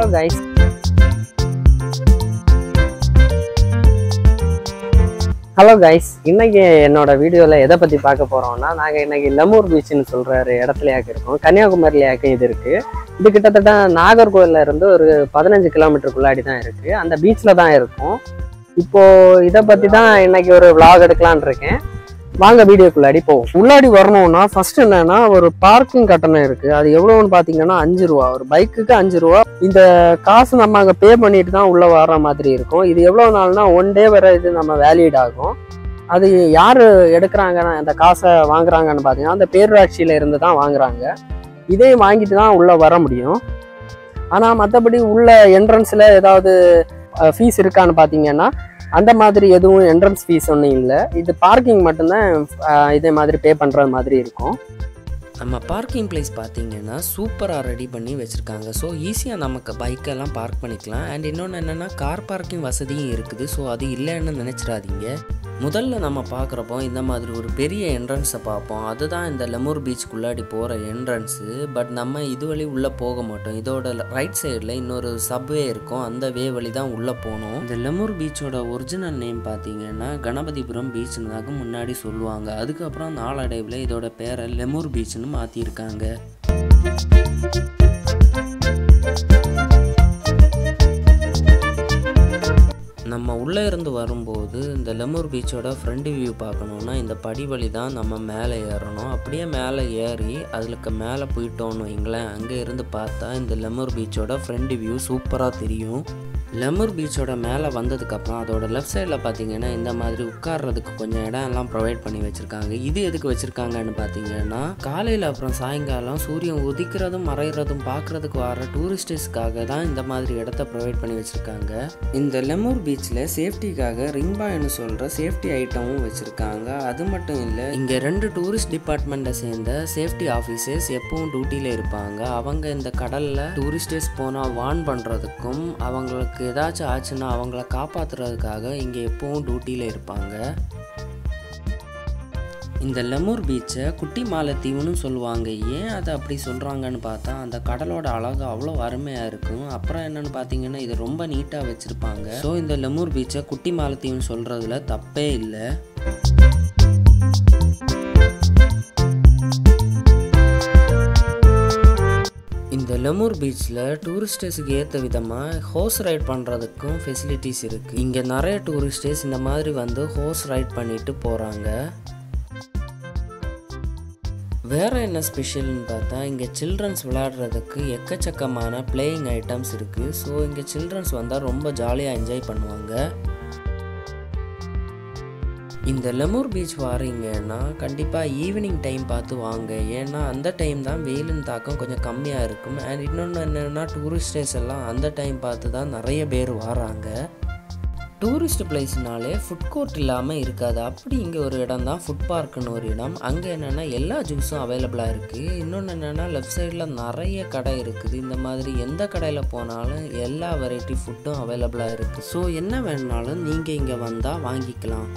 hello guys hello guys இன்னைக்கு என்னோட வீடியோவில் எதை பற்றி பார்க்க போகிறோம்னா நாங்கள் இன்னைக்கு லெமூர் பீச்னு சொல்கிற ஒரு இடத்துலயாக்க இருக்கோம் கன்னியாகுமரியிலேயாக்க இது இருக்குது இது கிட்டத்தட்ட நாகர்கோவில்ல இருந்து ஒரு பதினஞ்சு கிலோமீட்டருக்குள்ளாடி தான் இருக்குது அந்த பீச்சில் தான் இருக்கும் இப்போ இதை பற்றி தான் இன்னைக்கு ஒரு vlog எடுக்கலான்னு இருக்கேன் வாங்க வீடியோக்குள்ளாடி போவோம் உள்ளாடி வரணும்னா ஃபர்ஸ்ட் என்னன்னா ஒரு பார்க்கிங் கட்டணம் இருக்கு அது எவ்வளவுன்னு பாத்தீங்கன்னா அஞ்சு ரூபா ஒரு பைக்குக்கு அஞ்சு ரூபா இந்த காசு நம்ம அங்க பே பண்ணிட்டு தான் உள்ள வர்ற மாதிரி இருக்கும் இது எவ்வளவு நாள்னா ஒன் டே வரை இது நம்ம வேலிட் ஆகும் அது யாரு எடுக்கிறாங்கன்னா அந்த காசை வாங்குறாங்கன்னு பாத்தீங்கன்னா அந்த பேரூராட்சியில இருந்து தான் வாங்குறாங்க இதே வாங்கிட்டு தான் உள்ள வர முடியும் ஆனா மற்றபடி உள்ள என்ட்ரன்ஸ்ல ஏதாவது ஃபீஸ் இருக்கான்னு பாத்தீங்கன்னா அந்த மாதிரி எதுவும் என்ட்ரன்ஸ் ஃபீஸ் ஒன்றும் இல்லை இது பார்க்கிங் மட்டும்தான் அஹ், இதே மாதிரி பே பண்ணுற மாதிரி இருக்கும் நம்ம பார்க்கிங் பிளேஸ் பார்த்தீங்கன்னா சூப்பராக ரெடி பண்ணி வச்சுருக்காங்க ஸோ ஈஸியாக நமக்கு பைக்கெல்லாம் பார்க் பண்ணிக்கலாம் அண்ட் இன்னொன்று என்னென்னா கார் பார்க்கிங் வசதியும் இருக்குது ஸோ அது இல்லைன்னு நினச்சிடாதீங்க முதல்ல நம்ம பார்க்குறப்போ இந்த மாதிரி ஒரு பெரிய என்ட்ரன்ஸை பார்ப்போம் அதுதான் இந்த லெமூர் பீச்சுக்குள்ளாடி போகிற என்ட்ரன்ஸு பட் நம்ம இது வழி உள்ளே போக மாட்டோம் இதோட ரைட் சைடில் இன்னொரு சப்வே இருக்கும் அந்த வே வழி தான் உள்ளே போகணும் இந்த லெமூர் பீச்சோட ஒரிஜினல் நேம் பார்த்தீங்கன்னா கணபதிபுரம் பீச்னு தான் முன்னாடி சொல்லுவாங்க அதுக்கப்புறம் நாளடைவில் இதோட பேரை லெமூர் பீச்னு மாற்றிருக்காங்க நம்ம உள்ளே இருந்து வரும்போது இந்த லெமூர் பீச்சோட ஃப்ரண்ட் வியூ பார்க்கணுன்னா இந்த படி வழி தான் நம்ம மேலே ஏறணும் அப்படியே மேலே ஏறி அதுக்கு மேலே போயிட்டோன்னு வைங்களேன் அங்கே இருந்து பார்த்தா இந்த லெமூர் பீச்சோட ஃப்ரண்ட் வியூ சூப்பராக தெரியும் லெமூர் பீச்சோட மேலே வந்ததுக்கப்புறம் அதோட லெஃப்ட் சைடில் பார்த்தீங்கன்னா இந்த மாதிரி உட்கார்றதுக்கு கொஞ்சம் இடம் எல்லாம் ப்ரொவைட் பண்ணி வச்சுருக்காங்க இது எதுக்கு வச்சுருக்காங்கன்னு பார்த்தீங்கன்னா காலையில் அப்புறம் சாயங்காலம் சூரியன் உதிக்கிறதும் மறைகிறதும் பார்க்குறதுக்கு வர டூரிஸ்டர்ஸ்க்காக தான் இந்த மாதிரி இடத்த ப்ரொவைட் பண்ணி வச்சுருக்காங்க இந்த லெமூர் பீச்சில் சேஃப்டிக்காக ரிங் பாய்னு சொல்கிற சேஃப்டி ஐட்டமும் வச்சுருக்காங்க அது மட்டும் இல்லை இங்கே ரெண்டு டூரிஸ்ட் டிபார்ட்மெண்ட்டை சேர்ந்த சேஃப்டி ஆஃபீஸர்ஸ் எப்பவும் டியூட்டியில் இருப்பாங்க அவங்க இந்த கடலில் டூரிஸ்டர்ஸ் போனால் வார்ன் பண்ணுறதுக்கும் அவங்களுக்கு ஏதாச்சும் ஆச்சுன்னா அவங்கள காப்பாற்றுறதுக்காக இங்கே எப்பவும் டியூட்டியில் இருப்பாங்க இந்த லெமூர் பீச்சை குட்டி மாலத்தீவுன்னு சொல்லுவாங்க ஏன் அதை அப்படி சொல்கிறாங்கன்னு பார்த்தா அந்த கடலோட அழகு அவ்வளோ அருமையாக இருக்கும் அப்புறம் என்னன்னு பார்த்தீங்கன்னா இது ரொம்ப நீட்டாக வச்சுருப்பாங்க ஸோ இந்த லெமூர் பீச்சை குட்டி மாலத்தீவுன்னு சொல்கிறதுல தப்பே இல்லை இந்த லெமூர் பீச்சில் டூரிஸ்டர்ஸுக்கு ஏற்ற விதமாக ஹோர்ஸ் ரைட் பண்ணுறதுக்கும் ஃபெசிலிட்டிஸ் இருக்குது இங்கே நிறைய டூரிஸ்டர்ஸ் இந்த மாதிரி வந்து ஹோர்ஸ் ரைட் பண்ணிட்டு போகிறாங்க வேறு என்ன ஸ்பெஷல்னு பார்த்தா இங்கே சில்ட்ரன்ஸ் விளையாடுறதுக்கு எக்கச்சக்கமான பிளேயிங் ஐட்டம்ஸ் இருக்குது ஸோ இங்கே சில்ட்ரன்ஸ் வந்தால் ரொம்ப ஜாலியாக என்ஜாய் பண்ணுவாங்க இந்த லெமூர் பீச் வாரீங்கன்னா கண்டிப்பாக ஈவினிங் டைம் பார்த்து வாங்க ஏன்னா அந்த டைம் தான் வெயிலின் தாக்கம் கொஞ்சம் கம்மியாக இருக்கும் அண்ட் இன்னொன்று என்னென்னா டூரிஸ்டர்ஸ் எல்லாம் அந்த டைம் பார்த்து தான் நிறைய பேர் வராங்க டூரிஸ்ட் பிளேஸ்னாலே ஃபுட் கோர்ட் இல்லாமல் இருக்காது அப்படி இங்கே ஒரு இடம் தான் ஃபுட் பார்க்குன்னு ஒரு இடம் அங்கே என்னென்னா எல்லா ஜூஸும் அவைலபிளாக இருக்குது இன்னொன்று என்னென்னா லெஃப்ட் சைடில் நிறைய கடை இருக்குது இந்த மாதிரி எந்த கடையில் போனாலும் எல்லா வெரைட்டி ஃபுட்டும் அவைலபிளாக இருக்குது ஸோ என்ன வேணுனாலும் நீங்கள் இங்கே வந்தால் வாங்கிக்கலாம்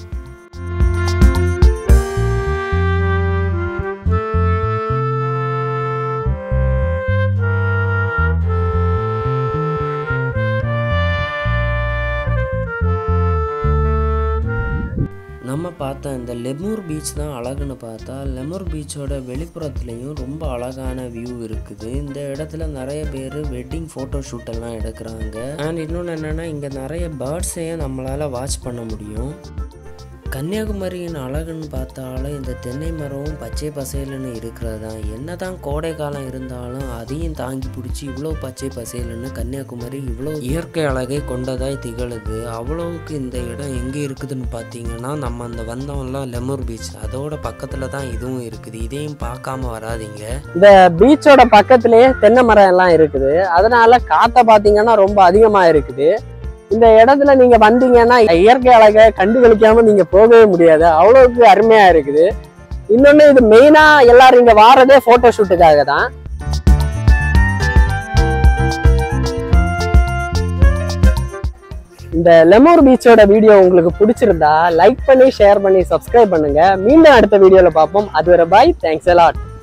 நம்ம பார்த்த இந்த லெமூர் பீச் தான் அழகுன்னு பார்த்தா லெமூர் பீச்சோட வெளிப்புறத்துலேயும் ரொம்ப அழகான வியூ இருக்குது இந்த இடத்துல நிறைய பேர் வெட்டிங் ஃபோட்டோ ஷூட் எல்லாம் எடுக்கிறாங்க அண்ட் இன்னொன்று என்னென்னா இங்கே நிறைய பேர்ட்ஸையும் நம்மளால் வாட்ச் பண்ண முடியும் கன்னியாகுமரியின் அழகுன்னு பார்த்தாலும் இந்த தென்னை மரமும் பச்சை பசேலுன்னு இருக்கிறது தான் என்ன தான் கோடை காலம் இருந்தாலும் அதையும் தாங்கி பிடிச்சி இவ்வளோ பச்சை பசேலுன்னு கன்னியாகுமரி இவ்வளோ இயற்கை அழகை கொண்டதாய் திகழுது அவ்வளோவுக்கு இந்த இடம் எங்கே இருக்குதுன்னு பார்த்தீங்கன்னா நம்ம அந்த வந்தோம்ல லெமூர் பீச் அதோட பக்கத்தில் தான் இதுவும் இருக்குது இதையும் பார்க்காம வராதீங்க இந்த பீச்சோட பக்கத்துலயே தென்னை மரம் எல்லாம் இருக்குது அதனால காத்த பாத்தீங்கன்னா ரொம்ப அதிகமா இருக்குது இந்த இடத்துல நீங்க வந்தீங்கன்னா இயற்கை அழகை கண்டுகளிக்காம நீங்க போகவே முடியாது அவ்வளவுக்கு அருமையா இருக்குது இன்னொன்னு இது மெயினா எல்லாரும் இங்க வாரதே போட்டோ ஷூட்டுக்காக தான் இந்த லெமூர் பீச்சோட வீடியோ உங்களுக்கு பிடிச்சிருந்தா லைக் பண்ணி ஷேர் பண்ணி சப்ஸ்கிரைப் பண்ணுங்க மீண்டும் அடுத்த வீடியோல பார்ப்போம் அதுவரை பாய் தேங்க்ஸ் எலாட்